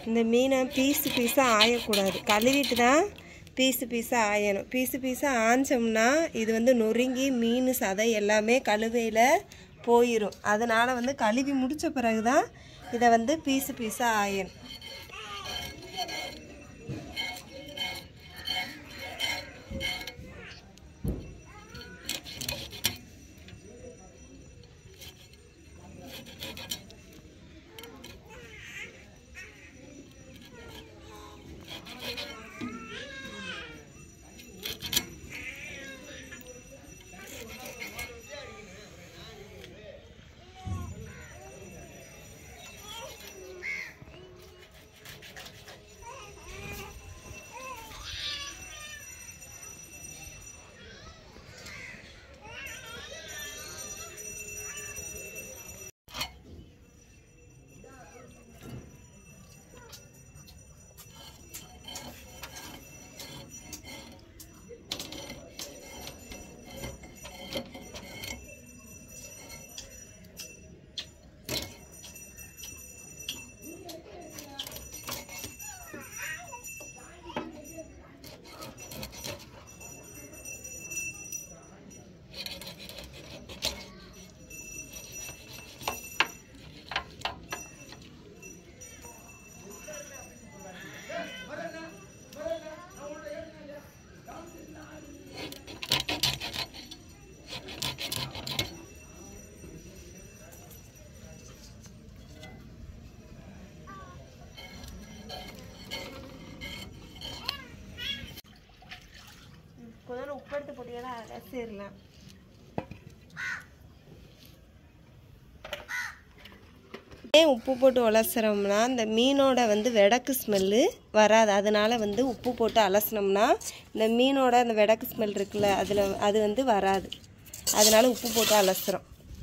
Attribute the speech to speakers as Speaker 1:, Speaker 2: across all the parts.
Speaker 1: இந்த மீனை பீஸு பீஸாக ஆயக்கூடாது கழுவிட்டு தான் பீஸு பீஸாக ஆயணும் பீஸு பீஸாக ஆஞ்சோம்னா இது வந்து நொறுங்கி மீன் சதை எல்லாமே கழுவையில் போயிடும் அதனால் வந்து கழுவி முடித்த பிறகு தான் இதை வந்து பீஸு பீஸாக ஆயணும் கொஞ்சம் உப்பு எடுத்து போட்டீங்கன்னா அலசிடலாம் ஏன் உப்பு போட்டு உலசுறோம்னா இந்த மீனோட வந்து வெடக்கு ஸ்மெல்லு வராது அதனால வந்து உப்பு போட்டு அலசினோம்னா இந்த மீனோட அந்த வெடக்கு ஸ்மெல் இருக்குல்ல அதில் அது வந்து வராது அதனால உப்பு போட்டு அலசுறோம்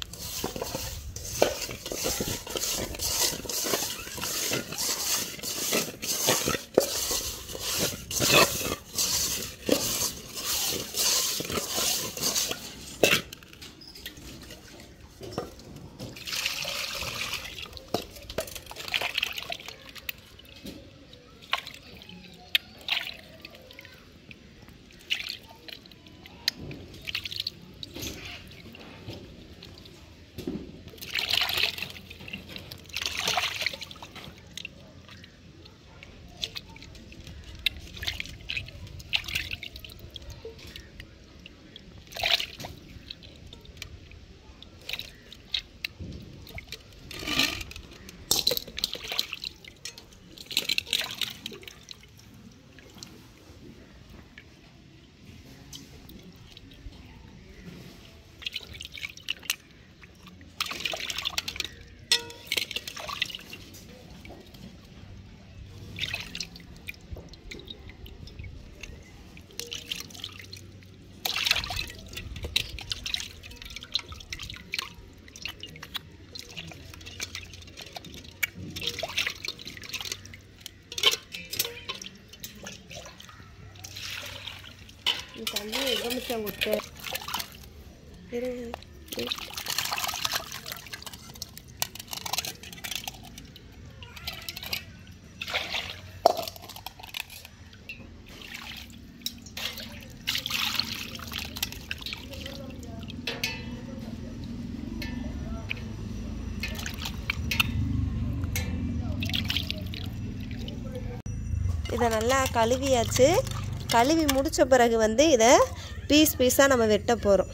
Speaker 1: இந்த தண்ணி எங்கே மிச்சம் கொடுத்து இருங்க இரு. இதை நல்லா கழுவியாச்சு கழுவி முடித்த பிறகு வந்து இதை பீஸ் பீஸாக நம்ம வெட்ட போகிறோம்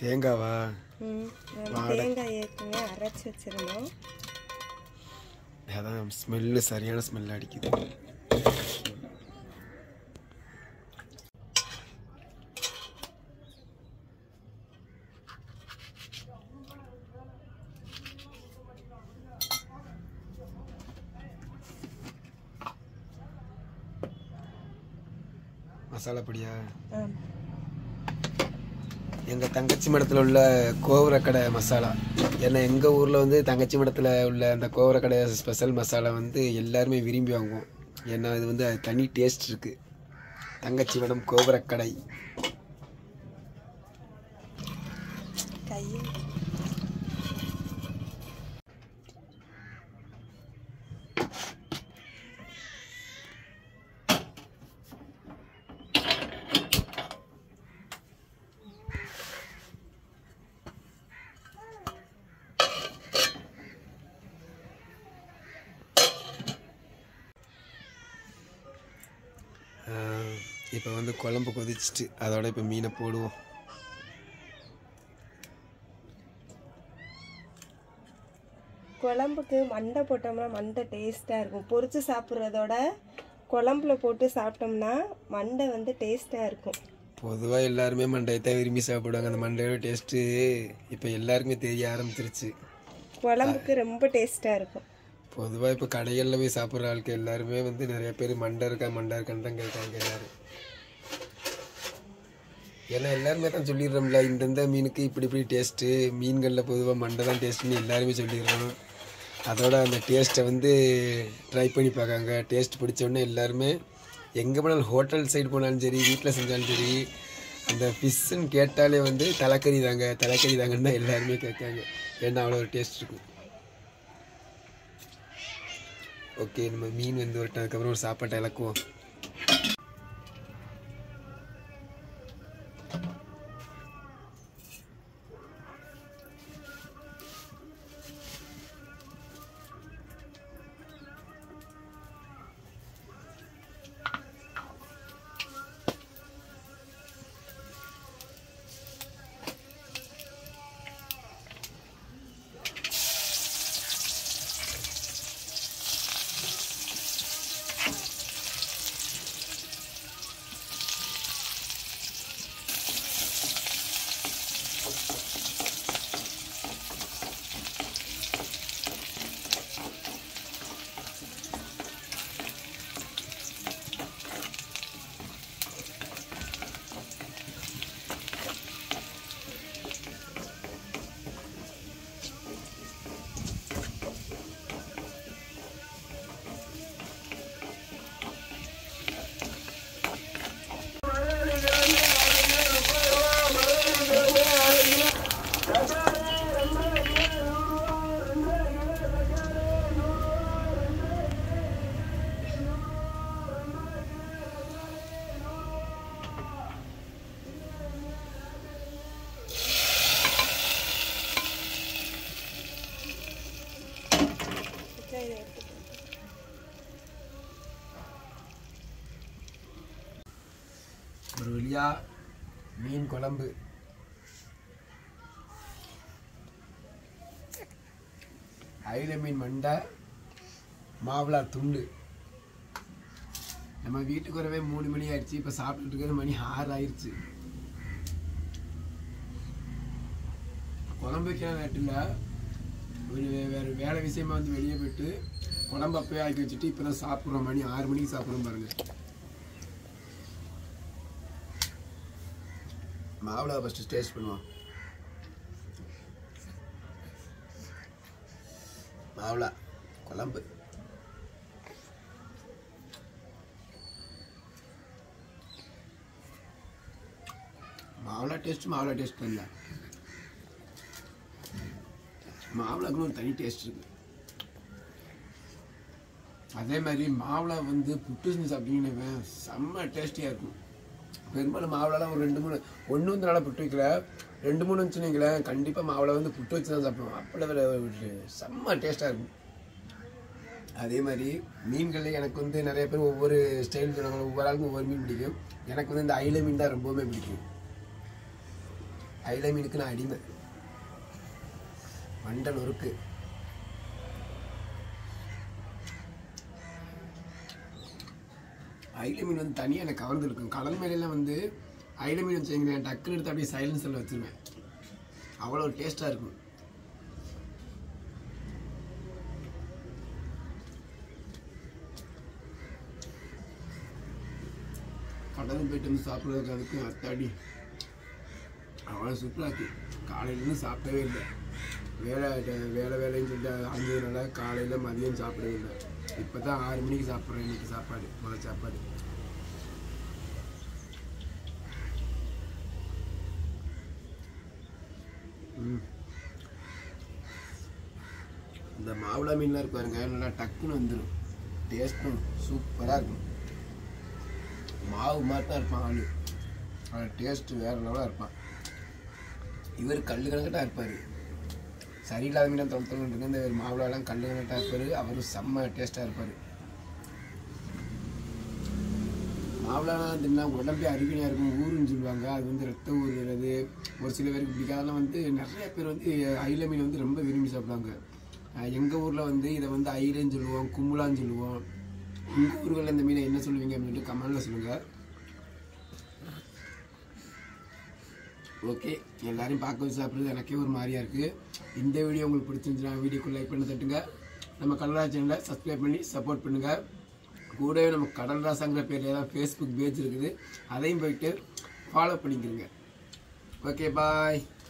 Speaker 2: தேங்காவா
Speaker 1: ம் நம்ம தேங்காய் ஏற்கனவே அரைச்சி வச்சிருந்தோம்
Speaker 2: அதான் ஸ்மெல்லு சரியான ஸ்மெல் அடிக்குது மசாலா பொடியா
Speaker 1: ஆ
Speaker 2: எங்கள் தங்கச்சி மடத்தில் உள்ள கோவரக்கடை மசாலா ஏன்னா எங்கள் ஊரில் வந்து தங்கச்சி மடத்தில் உள்ள அந்த கோவரக்கடை ஸ்பெஷல் மசாலா வந்து எல்லாருமே விரும்பி வாங்குவோம் ஏன்னா இது வந்து அது தனி டேஸ்ட் இருக்குது தங்கச்சி மடம் கோவரக்கடை
Speaker 1: கையை
Speaker 2: இப்போ வந்து குழம்பு கொதிச்சிட்டு அதோட இப்போ மீனை போடுவோம்
Speaker 1: குழம்புக்கு மண்டை போட்டோம்னா மண்டை டேஸ்ட்டாக இருக்கும் பொரிச்சு சாப்பிட்றதோட குழம்புல போட்டு சாப்பிட்டோம்னா மண்டை வந்து டேஸ்ட்டாக இருக்கும்
Speaker 2: பொதுவாக எல்லாருமே மண்டையை தான் விரும்பி சாப்பிடுவாங்க அந்த மண்டையோட டேஸ்ட்டு இப்போ எல்லாருக்குமே தெரிய ஆரம்பிச்சிருச்சு
Speaker 1: குழம்புக்கு ரொம்ப டேஸ்ட்டாக இருக்கும்
Speaker 2: பொதுவாக இப்போ கடைகளில் போய் சாப்பிட்ற ஆளுக்கு எல்லாருமே வந்து நிறைய பேர் மண்டை இருக்கா மண்டை இருக்கான்னு தான் கேட்காங்க எல்லாரும் ஏன்னா எல்லாருமே தான் சொல்லிடுறோம்ல இந்தந்த மீனுக்கு இப்படி இப்படி டேஸ்ட்டு மீன்களில் பொதுவாக மண்டை தான் டேஸ்ட்டுன்னு எல்லாருமே சொல்லிடுறோம் அதோட அந்த டேஸ்ட்டை வந்து ட்ரை பண்ணி பார்க்காங்க டேஸ்ட் பிடிச்ச உடனே எல்லாருமே எங்கே போனாலும் ஹோட்டல் சைடு போனாலும் சரி வீட்டில் செஞ்சாலும் சரி அந்த ஃபிஷ்ஷுன்னு கேட்டாலே வந்து தலைக்கறி தாங்க தலைக்கறி தாங்கன்னு தான் எல்லாருமே கேட்காங்க ஏன்னா அவ்வளோ ஒரு டேஸ்ட் இருக்கும் ஓகே நம்ம மீன் வந்து வரட்டும் அதுக்கப்புறம் ஒரு சாப்பாட்டை இழக்குவோம் ஒரு வழியா மீன் குழம்பு அயில மீன் மண்டை மாவளா துண்டு நம்ம வீட்டுக்கு வரவே மூணு மணி ஆயிடுச்சு இப்போ சாப்பிட்டுட்டு இருக்கிற மணி ஆறு ஆயிடுச்சு குழம்பு வைக்கிற நேரத்தில் ஒரு வே- வேற வேலை விஷயமா வந்து வெளியே போயிட்டு குழம்பு அப்பவே ஆக்கி வச்சுட்டு இப்போ தான் சாப்பிட்றோம் மணி ஆறு மணிக்கு சாப்பிட்றோம் பாருங்க மாவுளா ஃபஸ்ட்டு டேஸ்ட் பண்ணுவோம் மாவுளா குழம்பு மாவுளா டேஸ்ட் மாவுளா டேஸ்ட் இல்லை மாவுளாக்குன்னு ஒரு தனி டேஸ்ட் இருக்கு அதே மாதிரி மாவுளா வந்து புட்டு செஞ்சு சாப்பிட்டீங்கன்னு செம்ம டேஸ்டியாக இருக்கும் பெரும்பாலும் மாவுளலாம் ஒரு ரெண்டு மூணு ஒன்று வந்து நல்லா புட்டு வைக்கல ரெண்டு மூணு வந்துச்சுன்னு வைங்களேன் கண்டிப்பாக மாவுளை வந்து புட்டு வச்சு தான் சாப்பிடுவோம் அப்படி வேற ஒரு செம்ம டேஸ்ட்டாக இருக்கும் அதே மாதிரி மீன்களில் எனக்கு வந்து நிறைய பேர் ஒவ்வொரு ஸ்டைல் சொன்னாங்க ஒவ்வொரு ஆளுக்கும் ஒவ்வொரு மீன் பிடிக்கும் எனக்கு வந்து இந்த அயில மீன் தான் ரொம்பவுமே பிடிக்கும் ஐல மீனுக்கு நான் அடிமை மண்டல் ஒருக்கு ஐல மீன் வந்து தனியாக எனக்கு கவர்ந்து இருக்கும் கடல் மேலாம் வந்து ஐல மீன் வச்சுங்களேன் டக்குன்னு எடுத்து அப்படியே சைலன்ஸில் வச்சிருவேன் அவ்வளோ டேஸ்ட்டாக இருக்கும் கடலும் போயிட்டு வந்து சாப்பிட்றதுக்கு அதுக்கும் அத்தாடி அவ்வளோ சூப்பராக இருக்கு காலையிலேருந்து சாப்பிடவே இல்லை வேலை வேலை வேலைன்னு சொல்லிட்டு அஞ்சதுனால காலையில் மதியம் சாப்பிடவே இல்லை இப்போ தான் ஆறு மணிக்கு சாப்பிட்றேன் இன்னைக்கு சாப்பாடு முதல் சாப்பாடு ம். இந்த மாவுளா மீன்லாம் இருக்கு பாருங்க நல்லா டக்குன்னு வந்துடும் டேஸ்ட்டும் சூப்பராக இருக்கும் மாவு மாதிரி தான் இருப்பான் ஆளு ஆனால் டேஸ்ட்டு வேற லெவலாக இருப்பான் இவர் கல் கணக்கட்டாக இருப்பார் சரியில்லாத மீனாக தொலைத்தொழில் இருக்கு இந்த மாவுளாலாம் கல் கணக்கட்டாக இருப்பார் அவரும் செம்ம டேஸ்ட்டாக இருப்பார் மாவுளாலாம் தின்னா உடம்பே அருவினையாக இருக்கும் ஊருன்னு சொல்லுவாங்க அது வந்து ரத்தம் ஊறுகிறது ஒரு சில பேருக்கு பிடிக்காதெல்லாம் வந்து நிறைய பேர் வந்து அயில மீன் வந்து ரொம்ப விரும்பி சாப்பிடுவாங்க எங்கள் ஊரில் வந்து இதை வந்து அயிலன்னு சொல்லுவோம் கும்பலான்னு சொல்லுவோம் உங்கள் ஊர்களில் இந்த மீனை என்ன சொல்லுவீங்க அப்படின்ட்டு கமெண்டில் சொல்லுங்கள் ஓகே எல்லாரையும் பார்க்க வச்சு சாப்பிட்றது எனக்கே ஒரு மாதிரியா இருக்குது இந்த வீடியோ உங்களுக்கு பிடிச்சிருந்துச்சுன்னா வீடியோக்கு லைக் பண்ண தட்டுங்க நம்ம கடலரா சேனலை சப்ஸ்கிரைப் பண்ணி சப்போர்ட் பண்ணுங்கள் கூடவே நம்ம கடல்ராசாங்கிற பேரில் தான் ஃபேஸ்புக் பேஜ் இருக்குது அதையும் போயிட்டு ஃபாலோ பண்ணிக்கிறங்க ஓகே பாய்